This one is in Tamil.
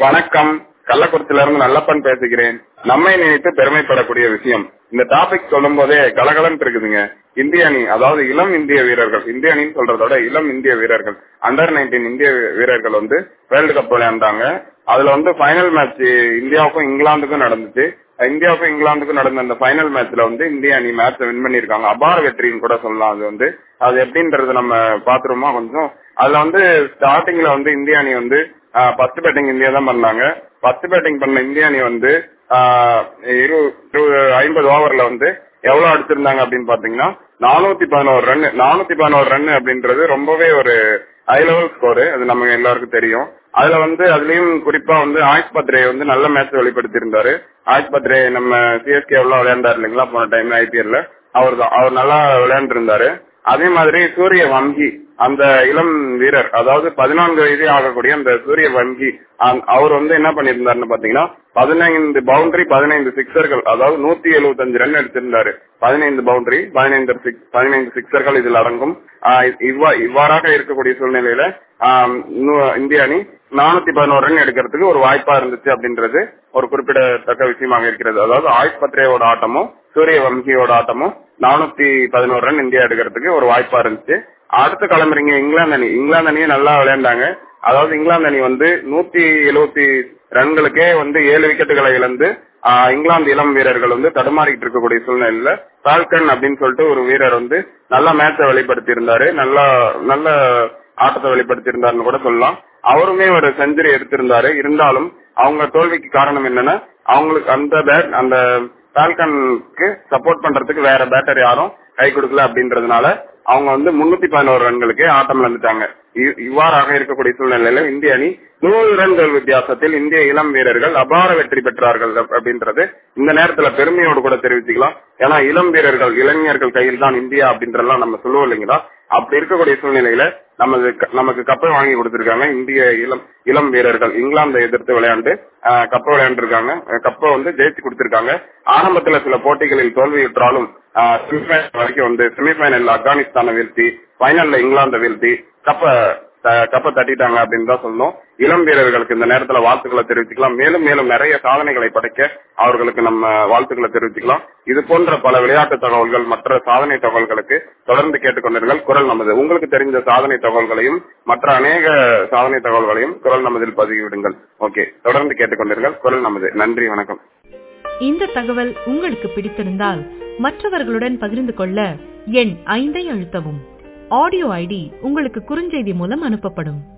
வணக்கம் கள்ளக்குறிச்சியில இருந்து நல்லப்பன் பேசுகிறேன் நம்மை நினைத்து பெருமைப்படக்கூடிய விஷயம் இந்த டாபிக் சொல்லும் போதே கலகலன் இருக்குதுங்க இந்திய அணி அதாவது இளம் இந்திய வீரர்கள் இந்திய அணின்னு சொல்றதோட இளம் இந்திய வீரர்கள் அண்டர் நைன்டீன் இந்திய வீரர்கள் வந்து வேர்ல்டு கப் விளையாண்டாங்க அதுல வந்து ஃபைனல் மேட்ச் இந்தியாவுக்கும் இங்கிலாந்துக்கும் நடந்துச்சு இந்தியாவுக்கும் இங்கிலாந்துக்கும் நடந்த அந்த ஃபைனல் மேட்ச்ல வந்து இந்திய அணி மேட்ச் வின் பண்ணிருக்காங்க அபார வெற்றின்னு கூட சொல்லலாம் அது வந்து அது எப்படின்றது நம்ம பாத்துருமா கொஞ்சம் அதுல வந்து ஸ்டார்டிங்ல வந்து இந்திய அணி வந்து ஃபர்ஸ்ட் பேட்டிங் இந்தியா தான் பண்ணாங்க ஃபர்ஸ்ட் பேட்டிங் பண்ண இந்திய அணி வந்து இரு ஐம்பது ஓவர்ல வந்து எவ்வளவு அடிச்சிருந்தாங்க அப்படின்னு பாத்தீங்கன்னா நானூத்தி பதினோரு ரன் நானூத்தி பதினோரு ரன் அப்படின்றது ரொம்பவே ஒரு ஹை லெவல் ஸ்கோரு அது நம்ம எல்லாருக்கும் தெரியும் அதுல வந்து அதுலயும் குறிப்பா வந்து ஆயுஷ் பத்ரே வந்து நல்ல மேட்ச் வெளிப்படுத்தியிருந்தாரு ஆயுஷ் பத்ரே நம்ம சிஎஸ்கே எவ்வளவு விளையாண்டாரு இல்லைங்களா போன டைம் ஐபிஎல்ல அவர் தான் அவர் நல்லா விளையாண்டு இருந்தாரு அதே மாதிரி சூரிய வங்கி அந்த இளம் வீரர் அதாவது பதினான்கு வயதே ஆகக்கூடிய அந்த சூரிய வங்கி அவர் வந்து என்ன பண்ணிருந்தாருன்னு பாத்தீங்கன்னா பதினைந்து பவுண்டரி பதினைந்து சிக்ஸர்கள் அதாவது நூத்தி எழுபத்தஞ்சு ரன் எடுத்திருந்தாரு பதினைந்து பவுண்டரி பதினைந்து சிக்ஸ் பதினைந்து சிக்ஸர்கள் இதில் அடங்கும் இவ்வாறாக இருக்கக்கூடிய சூழ்நிலையில இந்திய அணி நானூத்தி பதினோரு ரன் எடுக்கிறதுக்கு ஒரு வாய்ப்பா இருந்துச்சு அப்படின்றது ஒரு குறிப்பிடத்தக்க விஷயமாக இருக்கிறது அதாவது ஆயுஷ் பத்ரேயோட ஆட்டமும் சூரிய வம்சியோட ஆட்டமும் நானூத்தி பதினோரு ரன் இந்தியா எடுக்கிறதுக்கு ஒரு வாய்ப்பா இருந்துச்சு அடுத்து கிளம்புறீங்க இங்கிலாந்து அணி இங்கிலாந்து அணியை நல்லா விளையாண்டாங்க அதாவது இங்கிலாந்து அணி வந்து நூத்தி எழுபத்தி ரன்களுக்கே வந்து ஏழு விக்கெட்டுகளை இழந்து இங்கிலாந்து இளம் வீரர்கள் வந்து தடுமாறிட்டு இருக்கக்கூடிய சூழ்நிலையில பால்கன் அப்படின்னு சொல்லிட்டு ஒரு வீரர் வந்து நல்ல மேட்சை வெளிப்படுத்தி இருந்தாரு நல்ல நல்ல ஆட்டத்தை வெளிப்படுத்தி இருந்தாருன்னு கூட சொல்லலாம் அவருமே ஒரு செஞ்சுரி எடுத்திருந்தாரு இருந்தாலும் அவங்க தோல்விக்கு காரணம் என்னன்னா அவங்களுக்கு அந்த பேட் அந்த பால்கனுக்கு சப்போர்ட் பண்றதுக்கு வேற பேட்டர் யாரும் கை கொடுக்கல அப்படின்றதுனால அவங்க வந்து முன்னூத்தி பதினோரு ரன்களுக்கு ஆட்டம் இழந்துட்டாங்க இவ்வாறாக இருக்கக்கூடிய சூழ்நிலையில இந்திய அணி நூறு ரன்கள் வித்தியாசத்தில் இந்திய இளம் வீரர்கள் அபார வெற்றி பெற்றார்கள் அப்படின்றது இந்த நேரத்துல பெருமையோடு கூட தெரிவிச்சுக்கலாம் ஏன்னா இளம் வீரர்கள் இளைஞர்கள் கையில் தான் இந்தியா அப்படின்றலாம் நம்ம சொல்லுவோம் இல்லைங்களா அப்படி இருக்கக்கூடிய சூழ்நிலையில நமது நமக்கு கப்பை வாங்கி கொடுத்திருக்காங்க இந்திய இளம் இளம் வீரர்கள் இங்கிலாந்தை எதிர்த்து விளையாண்டு கப்பை விளையாண்டுருக்காங்க கப்பை வந்து ஜெயிச்சு கொடுத்திருக்காங்க ஆரம்பத்துல சில போட்டிகளில் தோல்வியுற்றாலும் செமிஃபைனல் வரைக்கும் வந்து செமிஃபைனல் ஆப்கானிஸ்தானை வீழ்த்தி பைனல்ல இங்கிலாந்தை வீழ்த்தி கப்ப கப்ப தட்டிட்டாங்க அப்படின்னு தான் சொல்லணும் இளம் வீரர்களுக்கு இந்த நேரத்துல வாழ்த்துக்களை தெரிவிச்சுக்கலாம் மேலும் மேலும் நிறைய சாதனைகளை படைக்க அவர்களுக்கு நம்ம வாழ்த்துக்களை தெரிவிச்சுக்கலாம் இது போன்ற பல விளையாட்டு தகவல்கள் மற்ற சாதனை தகவல்களுக்கு தொடர்ந்து கேட்டுக்கொண்டீர்கள் குரல் நமது உங்களுக்கு தெரிந்த சாதனை தகவல்களையும் மற்ற அநேக சாதனை தகவல்களையும் குரல் நமதில் பதிவிடுங்கள் ஓகே தொடர்ந்து கேட்டுக்கொண்டீர்கள் குரல் நமது நன்றி வணக்கம் இந்த தகவல் உங்களுக்கு பிடித்திருந்தால் மற்றவர்களுடன் பகிர்ந்து கொள்ள எண் ஐந்தை அழுத்தவும் ஆடியோ ஐடி உங்களுக்கு குறுஞ்செய்தி மூலம் அனுப்பப்படும்